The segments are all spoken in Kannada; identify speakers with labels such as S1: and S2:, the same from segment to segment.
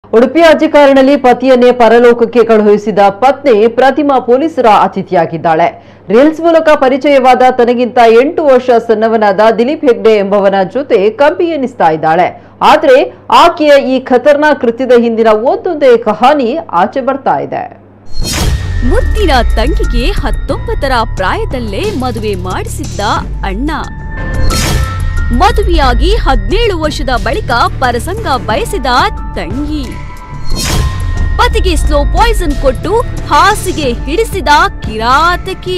S1: ಉಡುಪಿ ಅಧಿಕಾರಿನಲ್ಲಿ ಪತಿಯನ್ನೇ ಪರಲೋಕಕ್ಕೆ ಕಳುಹಿಸಿದ ಪತ್ನಿ ಪ್ರತಿಮಾ ಪೊಲೀಸರ ಅತಿಥಿಯಾಗಿದ್ದಾಳೆ ರೀಲ್ಸ್ ಮೂಲಕ ಪರಿಚಯವಾದ ತನಗಿಂತ ಎಂಟು ವರ್ಷ ಸಣ್ಣವನಾದ ದಿಲೀಪ್ ಹೆಗ್ಡೆ ಎಂಬವನ ಜೊತೆ ಕಂಪಿ ಎನಿಸ್ತಾ ಇದ್ದಾಳೆ ಆದ್ರೆ ಆಕೆಯ ಈ ಖತರ್ನಾಕ್ ಕೃತ್ಯದ ಹಿಂದಿನ ಒಂದೊಂದೇ ಕಹಾನಿ ಆಚೆ ಬರ್ತಾ ಇದೆ
S2: ಮುದ್ದಿನ ತಂಗಿಗೆ ಹತ್ತೊಂಬತ್ತರ ಪ್ರಾಯದಲ್ಲೇ ಮದುವೆ ಮಾಡಿಸಿದ್ದ ಅಣ್ಣ ಮದುವೆಯಾಗಿ ಹದಿನೇಳು ವರ್ಷದ ಬಳಿಕ ಪರಸಂಗ ಬಯಸಿದ ತಂಗಿ ಪತಿಗೆ ಸ್ಲೋ ಪಾಯ್ಸನ್ ಕೊಟ್ಟು ಹಾಸಿಗೆ ಹಿಡಿಸಿದ ಕಿರಾತಕಿ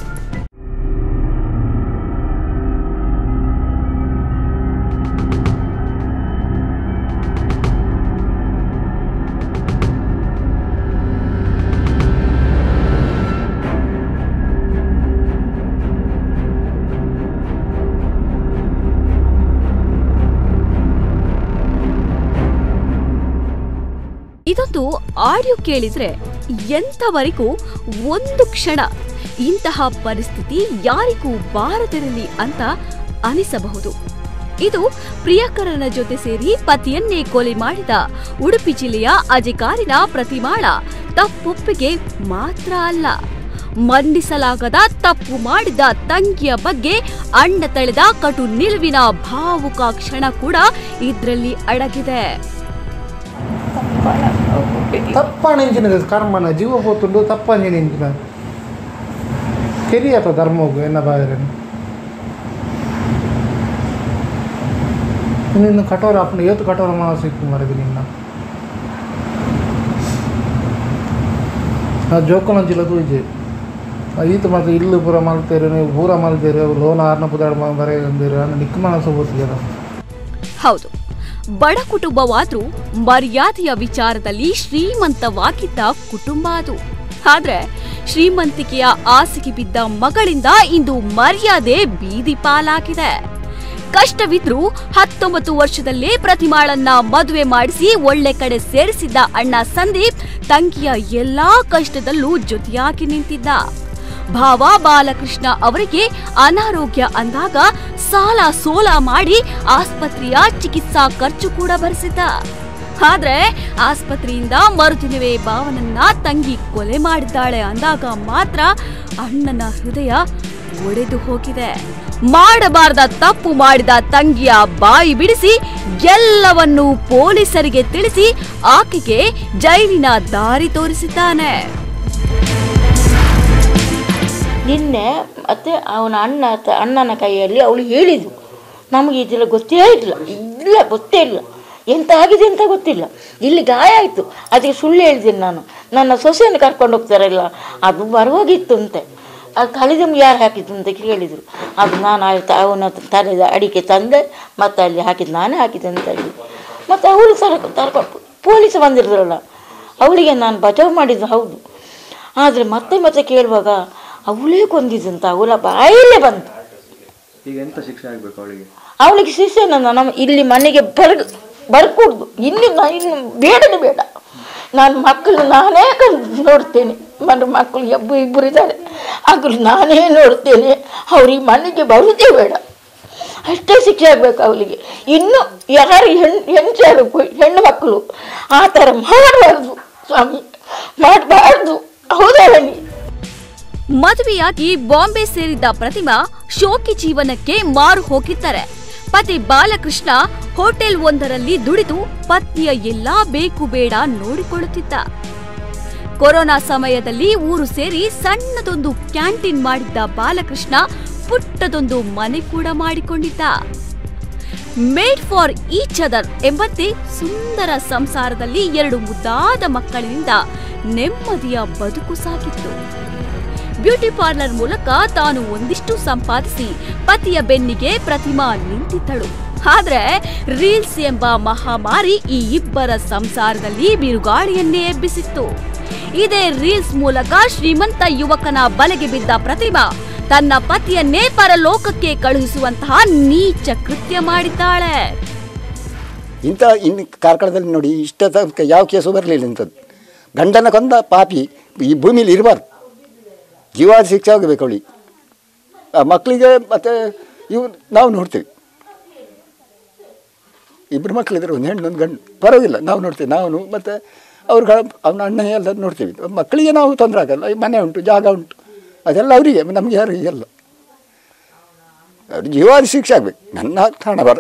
S2: ಇದೊಂದು ಆಡಿಯೋ ಕೇಳಿದ್ರೆ ಎಂಥವರಿಗೂ ಒಂದು ಕ್ಷಣ ಇಂತಹ ಪರಿಸ್ಥಿತಿ ಯಾರಿಗೂ ಬಾರದಿರಲಿ ಅಂತ ಅನಿಸಬಹುದು ಇದು ಪ್ರಿಯಕರನ ಜೊತೆ ಸೇರಿ ಪತಿಯನ್ನೇ ಕೊಲೆ ಮಾಡಿದ ಉಡುಪಿ ಜಿಲ್ಲೆಯ ಅಧಿಕಾರಿನ ಪ್ರತಿಮಾಳ ತಪ್ಪೊಪ್ಪಿಗೆ ಮಾತ್ರ ಅಲ್ಲ ಮಂಡಿಸಲಾಗದ ತಪ್ಪು ಮಾಡಿದ ತಂಗಿಯ ಬಗ್ಗೆ ಅಣ್ಣ ತಳೆದ ಕಟು ನಿಲುವಿನ ಭಾವುಕ ಕ್ಷಣ ಕೂಡ ಇದ್ರಲ್ಲಿ ಅಡಗಿದೆ
S3: ತಪ್ಪಾണെಂಚಿನದು ಕರ್ಮನ ಜೀವ ಪೋತುಂಡು ತಪ್ಪಂಚಿನ ಕೆರಿಯತ ಧರ್ಮೋಗು ಎನ್ನ ಬಾಯರನ್ನು ನಿನ್ನ ಕಠೋರ ಅಪ್ಪನ ಏತು ಕಠೋರ ಮನಸ್ಸಿಕ್ಕು ಮರದು ನಿನ್ನ ಆ ಜೋಕಲಂಚಿಲ ತೂಜೆ ಈತ ಮತ್ತೆ ಇಲ್ಲು ಪೂರ ಮಲ್ತೇರು ನೀವು ಪೂರ ಮಲ್ತೇರು ಲೋನ ಆರ್ನ ಪುದಾಡ ಬರೆಯಂದಿರು ಅನ್ನ ನಿಕ್ಕ ಮನಸ್ಸು ಹೋಗ್ತಿದ್ದಾರೆ
S2: ಹೌದು ಬಡ ಕುಟುಂಬವಾದ್ರೂ ಮರ್ಯಾದೆಯ ವಿಚಾರದಲ್ಲಿ ಶ್ರೀಮಂತವಾಗಿದ್ದ ಕುಟುಂಬ ಅದು ಆದ್ರೆ ಶ್ರೀಮಂತಿಕೆಯ ಆಸೆಗೆ ಬಿದ್ದ ಮಗಳಿಂದ ಇಂದು ಮರ್ಯಾದೆ ಬೀದಿ ಪಾಲಾಗಿದೆ ಕಷ್ಟವಿದ್ರೂ ಹತ್ತೊಂಬತ್ತು ವರ್ಷದಲ್ಲೇ ಪ್ರತಿಮಾಳನ್ನ ಮದುವೆ ಮಾಡಿಸಿ ಒಳ್ಳೆ ಕಡೆ ಸೇರಿಸಿದ್ದ ಅಣ್ಣ ಸಂದೀಪ್ ತಂಗಿಯ ಎಲ್ಲಾ ಕಷ್ಟದಲ್ಲೂ ಜೊತೆಯಾಗಿ ನಿಂತಿದ್ದ ಭಾವ ಬಾಲಕೃಷ್ಣ ಅವರಿಗೆ ಅನಾರೋಗ್ಯ ಅಂದಾಗ ಸಾಲ ಸೋಲ ಮಾಡಿ ಆಸ್ಪತ್ರೆಯ ಚಿಕಿತ್ಸಾ ಖರ್ಚು ಕೂಡ ಭರಿಸಿದ್ದ ಆದ್ರೆ ಆಸ್ಪತ್ರೆಯಿಂದ ಮರುದಿನವೇ ಭಾವನನ್ನ ತಂಗಿ ಕೊಲೆ ಮಾಡಿದ್ದಾಳೆ ಅಂದಾಗ ಮಾತ್ರ ಅಣ್ಣನ ಹೃದಯ ಒಡೆದು ಹೋಗಿದೆ ಮಾಡಬಾರದ ತಪ್ಪು ಮಾಡಿದ ತಂಗಿಯ ಬಾಯಿ ಬಿಡಿಸಿ ಎಲ್ಲವನ್ನೂ ಪೊಲೀಸರಿಗೆ ತಿಳಿಸಿ ಆಕೆಗೆ ಜೈಲಿನ ದಾರಿ ತೋರಿಸಿದ್ದಾನೆ
S4: ನಿನ್ನೆ ಮತ್ತೆ ಅವನ ಅಣ್ಣ ತ- ಅಣ್ಣನ ಕೈಯಲ್ಲಿ ಅವಳು ಹೇಳಿದ್ದು ನಮಗೆ ಇದೆಲ್ಲ ಗೊತ್ತೇ ಇಲ್ಲ ಇಲ್ಲ ಗೊತ್ತೇ ಇಲ್ಲ ಎಂತ ಆಗಿದೆ ಅಂತ ಗೊತ್ತಿಲ್ಲ ಇಲ್ಲಿ ಗಾಯ ಆಯಿತು ಅದಕ್ಕೆ ಸುಳ್ಳು ಹೇಳಿದ್ದೀನಿ ನಾನು ನನ್ನ ಸೊಸೆಯನ್ನು ಕರ್ಕೊಂಡು ಹೋಗ್ತಾರಲ್ಲ ಅದು ಬರುವಾಗಿತ್ತು ಅಂತೆ ಅದು ಕಳಿದಮ್ ಯಾರು ಹಾಕಿದ್ದು ಅಂತ ಕೇಳಿದರು ಅದು ನಾನು ಆಯ್ತು ಅವನ ತಲೆದ ಅಡಿಕೆ ತಂದೆ ಮತ್ತು ಅಲ್ಲಿ ಹಾಕಿದ್ದು ನಾನೇ ಹಾಕಿದ್ದೆ ಅಂತ ಹೇಳಿ ಮತ್ತು ಅವಳು ಸರ ತರ್ಕೊಂಡು ಪೊಲೀಸ್ ಬಂದಿರೋಲ್ಲ ಅವಳಿಗೆ ನಾನು ಬಚಾವ್ ಮಾಡಿದ್ದು ಹೌದು ಆದರೆ ಮತ್ತೆ ಮತ್ತೆ ಕೇಳುವಾಗ ಅವಳೇ ಕೊಂದಿದ್ದಂತ ಅವಳ ಬಾಯಲ್ಲೇ ಬಂತು
S5: ಈಗ ಎಂತ ಶಿಕ್ಷೆ ಆಗ್ಬೇಕು ಅವಳಿಗೆ
S4: ಅವಳಿಗೆ ಶಿಷ್ಯನ ನಮ್ಮ ಇಲ್ಲಿ ಮನೆಗೆ ಬರ್ ಬರ್ಕೂಡ್ದು ಇನ್ನು ನಾ ಇನ್ನು ಬೇಡನೇ ಬೇಡ ನಾನು ಮಕ್ಕಳು ನಾನೇ ಕಂಡು ನೋಡ್ತೇನೆ ಮನೆ ಮಕ್ಕಳು ಎಬ್ಬು ಇಬ್ಬರು ಇದ್ದಾರೆ ಮಕ್ಕಳು ನಾನೇ ನೋಡ್ತೇನೆ ಅವ್ರಿಗೆ ಮನೆಗೆ ಬರುವುದೇ ಬೇಡ ಅಷ್ಟೇ ಶಿಕ್ಷೆ ಆಗಬೇಕು ಅವಳಿಗೆ ಇನ್ನು ಯಾರು ಹೆಣ್ಣು ಹೆಂಚಾರು ಹೆಣ್ಣು ಮಕ್ಕಳು ಆ ಥರ ಮಾಡಬಾರ್ದು ಸ್ವಾಮಿ ಮಾಡಬಾರ್ದು ಹೌದವನಿ
S2: ಮದುವೆಯಾಗಿ ಬಾಂಬೆ ಸೇರಿದ್ದ ಪ್ರತಿಮಾ ಶೋಕಿ ಜೀವನಕ್ಕೆ ಮಾರು ಹೋಗಿದ್ದಾರೆ ಪತಿ ಬಾಲಕೃಷ್ಣ ಹೋಟೆಲ್ ಒಂದರಲ್ಲಿ ದುಡಿದು ಪತ್ನಿಯ ಎಲ್ಲಾ ಬೇಕು ಬೇಡ ನೋಡಿಕೊಳ್ಳುತ್ತಿದ್ದ ಕೊರೋನಾ ಸಮಯದಲ್ಲಿ ಊರು ಸೇರಿ ಸಣ್ಣದೊಂದು ಕ್ಯಾಂಟೀನ್ ಮಾಡಿದ್ದ ಬಾಲಕೃಷ್ಣ ಪುಟ್ಟದೊಂದು ಮನೆ ಕೂಡ ಮಾಡಿಕೊಂಡಿದ್ದ ಮೇಡ್ ಫಾರ್ ಈಚ್ ಅದರ್ ಎಂಬಂತೆ ಸುಂದರ ಸಂಸಾರದಲ್ಲಿ ಎರಡು ಮುದ್ದಾದ ಮಕ್ಕಳಿಂದ ನೆಮ್ಮದಿಯ ಬದುಕು ಸಾಗಿತ್ತು ಬ್ಯೂಟಿ ಪಾರ್ಲರ್ ಮೂಲಕ ತಾನು ಒಂದಿಷ್ಟು ಸಂಪಾದಿಸಿ ಪತಿಯ ಬೆನ್ನಿಗೆ ಪ್ರತಿಮಾ ನಿಂತಿದ್ದಳು ಆದ್ರೆ ರೀಲ್ಸ್ ಎಂಬ ಮಹಾಮಾರಿ ಈ ಇಬ್ಬರ ಸಂಸಾರದಲ್ಲಿ ಬಿರುಗಾಳಿಯನ್ನೇ ಎಬ್ಬಿಸಿತ್ತು ಇದೇ ರೀಲ್ಸ್ ಮೂಲಕ ಶ್ರೀಮಂತ ಯುವಕನ ಬಲೆಗೆ ಬಿದ್ದ ಪ್ರತಿಮಾ ತನ್ನ ಪತಿಯನ್ನೇ ಪರಲೋಕಕ್ಕೆ ಕಳುಹಿಸುವಂತಹ ನೀಚ ಕೃತ್ಯ ಮಾಡಿದ್ದಾಳೆ
S6: ಇಂಥ ಇನ್ನು ಕಾರ್ಕಳದಲ್ಲಿ ನೋಡಿ ಇಷ್ಟ ತನಕ ಯಾವ ಕೇಸು ಬರಲಿಲ್ಲ ಇಂಥದ್ದು ಗಂಡನ ಕೊಂದ ಪಾಪಿ ಈ ಭೂಮಿಲಿ ಇರಬಾರ್ದು ಜೀವಾದ ಶಿಕ್ಷೆ ಆಗಬೇಕು ಅವಳಿಗೆ ಆ ಮಕ್ಕಳಿಗೆ ಮತ್ತು ಇವು ನಾವು ನೋಡ್ತೇವೆ ಇಬ್ಬರು ಮಕ್ಕಳಿದ್ರು ಒಂದು ಹೆಣ್ಣು ಒಂದು ಗಂಡು ಪರವಾಗಿಲ್ಲ ನಾವು ನೋಡ್ತೀವಿ ನಾವು ಮತ್ತು ಅವ್ರ ಅವನ ಅಣ್ಣ ಎಲ್ಲ ನೋಡ್ತೀವಿ ಮಕ್ಕಳಿಗೆ ನಾವು ತೊಂದರೆ ಆಗಲ್ಲ ಈ ಮನೆ ಉಂಟು ಜಾಗ ಉಂಟು ಅದೆಲ್ಲ ಅವರಿಗೆ ನಮಗೆ ಯಾರಿಗೆ ಎಲ್ಲ ಅವ್ರು ಜೀವಾದಿ ಶಿಕ್ಷೆ ಆಗಬೇಕು ನನ್ನ ಕಾರಣ ಬರ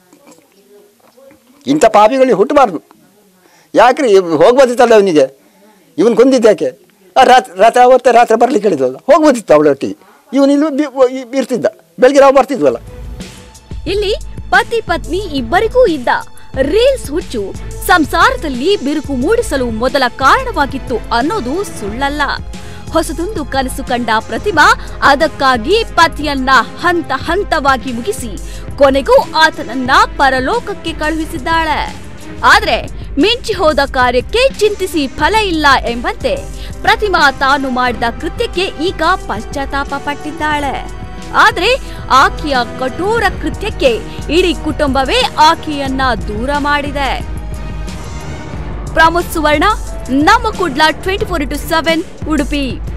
S6: ಇಂಥ ಪಾಪಿಗಳಿಗೆ ಹುಟ್ಟಬಾರ್ದು ಯಾಕ್ರಿ ಹೋಗ್ಬೋದಿತ್ತಲ್ಲ ಅವನಿಗೆ ಇವನು ಕೊಂದಿದ್ಯಾಕೆ ಆ ರಾತ್ರಿ ರಾತ್ರಿ ಅವತ್ತೇ ರಾತ್ರಿ ಬರ್ಲಿಕ್ಕೆ ಹೇಳಿದ್ವಲ್ಲ ಹೋಗ್ಬೋದಿತ್ತು ಅವಳೊಟ್ಟಿಗೆ ಇವನು ಇಲ್ಲಿ ಬಿ- ಇ- ಇರ್ತಿದ್ದ ಬೆಳಗ್ಗೆ ನಾವು ಬರ್ತಿದ್ವಲ್ಲ
S2: ಇಲ್ಲಿ ಪತಿ ಪತ್ನಿ ಇಬ್ಬರಿಗೂ ಇದ್ದ ರೀಲ್ಸ್ ಹುಚ್ಚು ಸಂಸಾರದಲ್ಲಿ ಬಿರುಕು ಮೂಡಿಸಲು ಮೊದಲ ಕಾರಣವಾಗಿತ್ತು ಅನ್ನೋದು ಸುಳ್ಳಲ್ಲ ಹೊಸದೊಂದು ಕನಸು ಕಂಡ ಪ್ರತಿಮಾ ಅದಕ್ಕಾಗಿ ಪತಿಯನ್ನ ಹಂತ ಹಂತವಾಗಿ ಮುಗಿಸಿ ಕೊನೆಗೂ ಆತನನ್ನ ಪರಲೋಕಕ್ಕೆ ಕಳುಹಿಸಿದ್ದಾಳೆ ಆದ್ರೆ ಮಿಂಚಿ ಹೋದ ಕಾರ್ಯಕ್ಕೆ ಚಿಂತಿಸಿ ಫಲ ಇಲ್ಲ ಎಂಬಂತೆ ಪ್ರತಿಮಾ ತಾನು ಮಾಡಿದ ಕೃತ್ಯಕ್ಕೆ ಈಗ ಪಶ್ಚಾತ್ತಾಪ ಪಟ್ಟಿದ್ದಾಳೆ ಆದ್ರೆ ಆಕೆಯ ಕಠೋರ ಕೃತ್ಯಕ್ಕೆ ಇಡೀ ಕುಟುಂಬವೇ ಆಕೆಯನ್ನ ದೂರ ಮಾಡಿದೆ ಪ್ರಮೋದ್ ಸುವರ್ಣ ನಮ್ಮ Kudla twenty four into seven Udupi